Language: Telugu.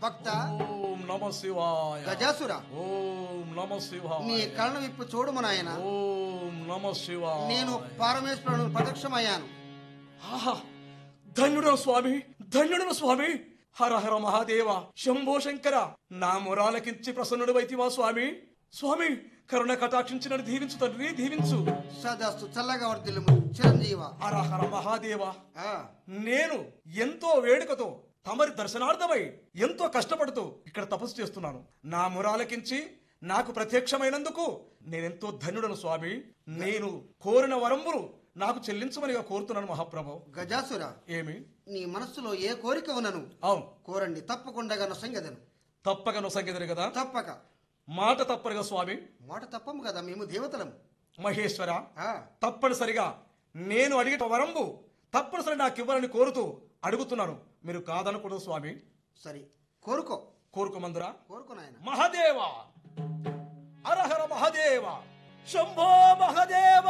భక్త ఓం నమ శివాయ గజాసుర ఓం నమ నీ శివాయ కళ్ళను విప్పు చూడము నాయన ఓం నమ శివాయ నేను పరమేశ్వరుడు ప్రత్యక్షమయ్యాను ఆహా ధన్యుడను స్వామి ధన్యుడను స్వామి హర హర మహాదేవ శంభో శంకర నా మొరాలకించి ప్రసన్నుడు వైతివా స్వామి స్వామి కరుణ కటాక్షించి నన్ను దీవించు తండ్రి దీవించు సదస్తు చల్లగా వర్దిల్లుము చిరంజీవ హర హర మహాదేవ ఆ, నేను ఎంతో వేడుకతో తమరి దర్శనార్థమై ఎంతో కష్టపడుతూ ఇక్కడ తపస్సు చేస్తున్నాను నా మురాలకించి నాకు ప్రత్యక్షమైనందుకు నేనెంతో ధన్యుడను స్వామి నేను కోరిన వరంబులు నాకు చెల్లించమనిగా కోరుతున్నాను మహాప్రభు గజాసుర ఏమి నీ మనస్సులో ఏ కోరిక ఉన్నను అవును కోరండి తప్పకుండా సంగదను తప్పక నొసంగిదరు కదా తప్పక మాట తప్పరుగా స్వామి మాట తప్పము కదా మేము దేవతలము మహేశ్వర ఆ, తప్పనిసరిగా నేను అడిగిన వరంబు తప్పనిసరి నాకు ఇవ్వాలని కోరుతూ అడుగుతున్నాను మీరు కాదనకూడదు స్వామి సరే కోరుకో కోరుకోమందురా కోరుకో నాయన మహదేవ అరహర మహదేవ శంభో మహదేవ